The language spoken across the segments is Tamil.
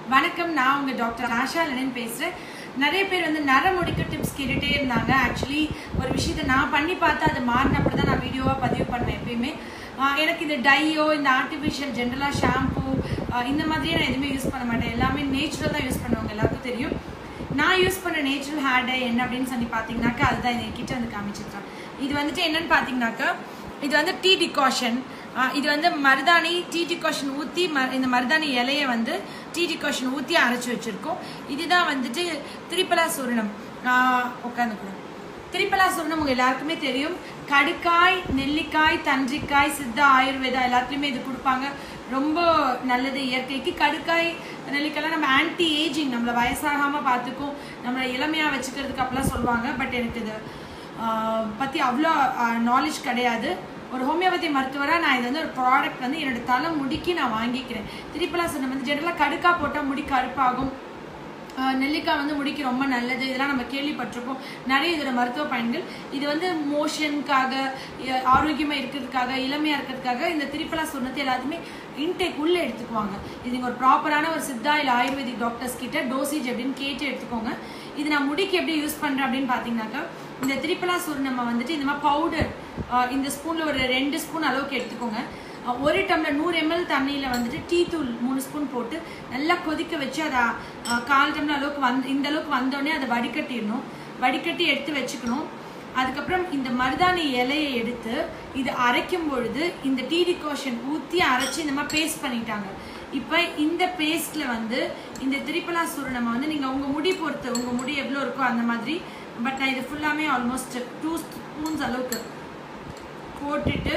வணக்கம் நான் உங்க டாக்டர் ஆஷா லெனின் பேசுறேன் நிறைய பேர் வந்து நரமுடிக்க டிப்ஸ் கேட்டுட்டே இருந்தாங்க ஆக்சுவலி ஒரு விஷயத்த நான் பண்ணி பார்த்தா அது மாறினப்படி தான் நான் வீடியோவாக பதிவு பண்ணுவேன் எப்பயுமே ஆஹ் எனக்கு இந்த டையோ இந்த ஆர்டிஃபிஷியல் ஜென்ரலாக ஷாம்பு இந்த மாதிரியே நான் எதுவுமே யூஸ் பண்ண மாட்டேன் எல்லாமே நேச்சுரல் தான் யூஸ் பண்ணுவாங்க எல்லாருக்கும் தெரியும் நான் யூஸ் பண்ண நேச்சுரல் ஹேர் டை என்ன அப்படின்னு சொல்லி பார்த்தீங்கன்னாக்கா அதுதான் இது கிட்ட வந்து காமிச்சிருக்கேன் இது வந்துட்டு என்னன்னு பார்த்தீங்கன்னாக்கா இது வந்து டீ டிகாஷன் இது வந்து மருதாணி டீ டிகாஷன் ஊற்றி ம இந்த மருதாணி இலையை வந்து டீ டிகாஷன் ஊற்றி அரைச்சி வச்சுருக்கோம் இதுதான் வந்துட்டு திரிபலா சூரணம் உட்காந்துக்கணும் திரிபலா சூரணம் உங்கள் எல்லாருக்குமே தெரியும் கடுக்காய் நெல்லிக்காய் தன்றிக்காய் சித்தா ஆயுர்வேதா எல்லாத்துலேயுமே இது கொடுப்பாங்க ரொம்ப நல்லது இயற்கைக்கு கடுக்காய் நெல்லிக்காய்லாம் நம்ம ஆன்டி ஏஜிங் நம்மளை வயசாகாமல் பார்த்துக்கும் நம்மளை இளமையாக வச்சுக்கிறதுக்கு அப்படிலாம் சொல்லுவாங்க பட் எனக்கு இது ஆஹ் பற்றி அவ்வளோ நாலேஜ் கிடையாது ஒரு ஹோமியோபதி மருத்துவராக நான் இது வந்து ஒரு ப்ராடக்ட் வந்து என்னோட தலை முடிக்கு நான் வாங்கிக்கிறேன் திருப்பலா சொன்ன வந்து ஜென்ரலாக கடுக்கா போட்டால் முடி கருப்பாகும் ஆஹ் நெல்லிக்காய் வந்து முடிக்கு ரொம்ப நல்லது இதெல்லாம் நம்ம கேள்விப்பட்டிருப்போம் நிறைய இதோட மருத்துவ பயன்கள் இது வந்து மோஷனுக்காக ஆரோக்கியமாக இருக்கிறதுக்காக இளமையாக இருக்கிறதுக்காக இந்த திரிப்பலா சொன்னது எல்லாத்தையுமே இன்டேக் உள்ளே எடுத்துக்குவாங்க இது நீங்கள் ஒரு ப்ராப்பரான ஒரு சித்தா இல்லை ஆயுர்வேதிக் டாக்டர்ஸ் கிட்ட டோசேஜ் அப்படின்னு கேட்டு எடுத்துக்கோங்க இது நான் முடிக்கு எப்படி யூஸ் பண்ணுறேன் அப்படின்னு பார்த்தீங்கன்னாக்கா இந்த திரிப்பலா சூர் நம்ம வந்துட்டு இந்த மாதிரி பவுடர் இந்த ஸ்பூனில் ஒரு ரெண்டு ஸ்பூன் அளவுக்கு எடுத்துக்கோங்க அஹ் ஒரு டம்ளர் நூறு எம்எல் தண்ணியில் வந்துட்டு டீ தூள் மூணு ஸ்பூன் போட்டு நல்லா கொதிக்க வச்சு அதை அஹ், கால் டம்ளர் அளவுக்கு வந்து இந்த அளவுக்கு வந்தோடனே அதை வடிகட்டிடணும் வடிகட்டி எடுத்து வச்சுக்கணும் அதுக்கப்புறம் இந்த மருதாணி இலையை எடுத்து இது அரைக்கும் பொழுது இந்த டீ டிகாஷன் ஊற்றி அரைச்சி இந்த மாதிரி பேஸ்ட் பண்ணிட்டாங்க இப்போ இந்த பேஸ்ட்டில் வந்து இந்த திரிப்பலா சூரணம் வந்து நீங்கள் உங்கள் முடி பொறுத்து உங்கள் முடி எவ்வளோ இருக்கோ அந்த மாதிரி பட் நான் இது ஃபுல்லாமே ஆல்மோஸ்ட் டூ ஸ்பூன்ஸ் அளவுக்கு போட்டுட்டு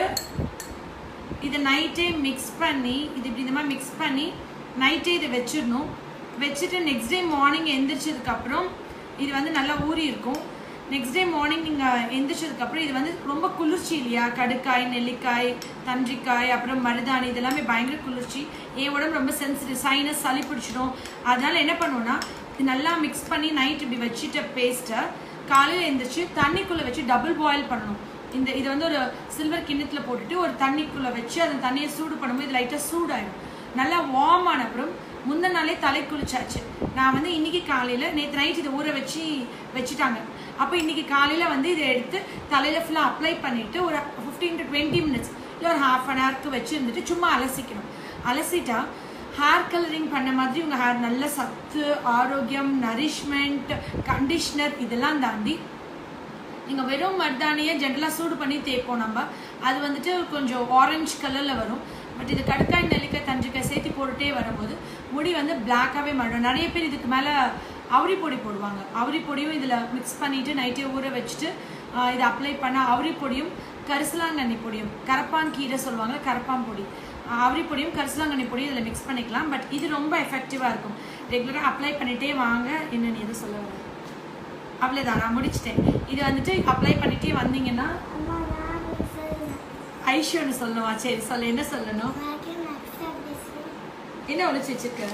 இதை நைட்டே மிக்ஸ் பண்ணி இது இப்படி இந்த மாதிரி மிக்ஸ் பண்ணி நைட்டே இதை வச்சிடணும் வச்சுட்டு நெக்ஸ்ட் டே மார்னிங் எந்திரிச்சதுக்கப்புறம் இது வந்து நல்லா ஊறி இருக்கும் நெக்ஸ்ட் டே மார்னிங் நீங்கள் எந்திரிச்சதுக்கப்புறம் இது வந்து ரொம்ப குளிர்ச்சி இல்லையா கடுக்காய் நெல்லிக்காய் தன்றிக்காய் அப்புறம் மருதாணி இதெல்லாமே பயங்கர குளிர்ச்சி என் உடம்பு ரொம்ப சென்சிட்டிவ் சைனஸ் சளி பிடிச்சிடும் அதனால என்ன பண்ணுவோன்னா இது நல்லா மிக்ஸ் பண்ணி நைட் இப்படி வச்சுட்ட பேஸ்ட்டை காலையில் எழுந்திரிச்சு தண்ணிக்குள்ளே வச்சு டபுள் பாயில் பண்ணணும் இந்த இது வந்து ஒரு சில்வர் கிண்ணத்துல போட்டுட்டு ஒரு தண்ணிக்குள்ள வச்சு அந்த தண்ணியை சூடு பண்ணும்போது இது லைட்டாக சூடாயிடும் நல்லா வார்ம் ஆன அப்புறம் முந்தின நாளே தலை குளிச்சாச்சு நான் வந்து இன்னைக்கு காலையில் நேற்று நைட் இதை ஊற வச்சு வச்சுட்டாங்க அப்போ இன்னைக்கு காலையில் வந்து இதை எடுத்து தலையில் ஃபுல்லாக அப்ளை பண்ணிட்டு ஒரு ஃபிஃப்டீன் டு டுவெண்ட்டி மினிட்ஸ் இல்லை ஒரு ஹாஃப் அன் ஹவருக்கு வச்சு இருந்துட்டு சும்மா அலசிக்கணும் அலசிட்டா ஹேர் கலரிங் பண்ண மாதிரி உங்கள் ஹேர் நல்ல சத்து ஆரோக்கியம் நரிஷ்மெண்ட் கண்டிஷ்னர் இதெல்லாம் தாண்டி நீங்கள் வெறும் மருதாணியை ஜென்ரலாக சூடு பண்ணி தேய்ப்போம் நம்ம அது வந்துட்டு கொஞ்சம் ஆரஞ்சு கலரில் வரும் பட் இது கடுக்காய் நெல்லிக்காய் தஞ்சிக்காய் சேர்த்து போட்டுட்டே வரும்போது முடி வந்து பிளாக்காகவே மாறிடும் நிறைய பேர் இதுக்கு மேலே அவுரி பொடி போடுவாங்க அவுரி பொடியும் இதில் மிக்ஸ் பண்ணிவிட்டு நைட்டே ஊற வச்சுட்டு ஆஹ் இதை அப்ளை பண்ண அவுரி பொடியும் கரிசலாங்கண்ணி பொடியும் கரப்பான் கீரை சொல்லுவாங்க கரப்பான் பொடி ஆஹ் அவுரி பொடியும் கரிசலாங்கண்ணி பொடியும் இதில் மிக்ஸ் பண்ணிக்கலாம் பட் இது ரொம்ப எஃபெக்டிவாக இருக்கும் ரெகுலராக அப்ளை பண்ணிகிட்டே வாங்க என்னென்னு எதுவும் சொல்ல வரேன் அவ்வளோதான் நான் முடிச்சிட்டேன் இது வந்துட்டு அப்ளை பண்ணிட்டே வந்தீங்கன்னா அம்மா நான் சொல்லுவேன் ஐஷோன்னு சொல்லணுமா சரி சொல்ல என்ன சொல்லணும் I can accept this one. என்ன ஒழிச்சு வச்சிருக்க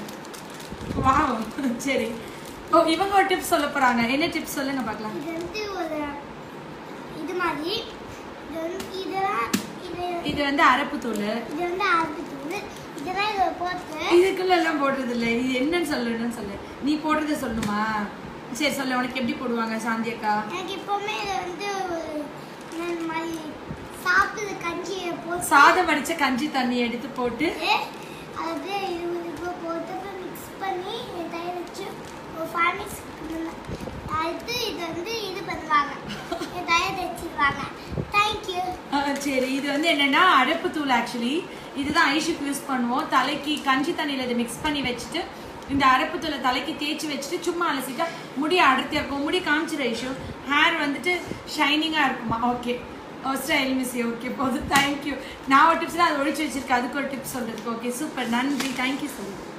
வாவ் சரி ஓ இவங்க ஒரு டிப்ஸ் சொல்ல போறாங்க என்ன டிப்ஸ் சொல்லுங்க பார்க்கலாம் இது வந்து ஒரு இது மாதிரி இது வந்து இதெல்லாம் இது இது வந்து அரப்பு தூள் இது வந்து ஆரம்பி தூள் இதெல்லாம் இதை போட்டு இதுக்குள்ள எல்லாம் போடுறது இல்லை இது என்னன்னு சொல்லணும்னு சொல்லு நீ போடுறத சொல்லணுமா சரி சொல்லு உனக்கு எப்படி போடுவாங்க சாந்தியக்கா எனக்கு எப்பவுமே இது வந்து ஒரு இந்த மாதிரி சாப்பிடுற கஞ்சியை போட்டு சாதம் வடிச்ச கஞ்சி தண்ணி எடுத்து போட்டு அது அப்படியே இருபது ரூபாய் போட்டு அப்புறம் மிக்ஸ் பண்ணி தயிர் வச்சு ஒரு ஃபைவ் மிக்ஸ் அடுத்து இது வந்து இது பண்ணுவாங்க தயிர் வச்சிருவாங்க தேங்க்யூ ஆ, சரி இது வந்து என்னன்னா அடப்பு தூள் ஆக்சுவலி இதுதான் ஐஷுக்கு யூஸ் பண்ணுவோம் தலைக்கு கஞ்சி தண்ணியில் இதை மிக்ஸ் பண்ணி வச்சுட்டு இந்த அரப்பு தூளை தலைக்கு தேய்ச்சி வச்சுட்டு சும்மா அலசிட்டா முடி அடர்த்தியாக இருக்கும் முடி காமிச்சிரு ஐஷு ஹேர் வந்துட்டு ஷைனிங்காக இருக்குமா okay oh style miss okay போதும் தேங்க்யூ நான் ஒரு டிப்ஸ் அதை ஒழிச்சு வச்சிருக்கேன் அதுக்கு ஒரு டிப்ஸ் சொல்றதுக்கு ஓகே சூப்பர் நன்றி தேங்க்யூ சொல்லுங்கள்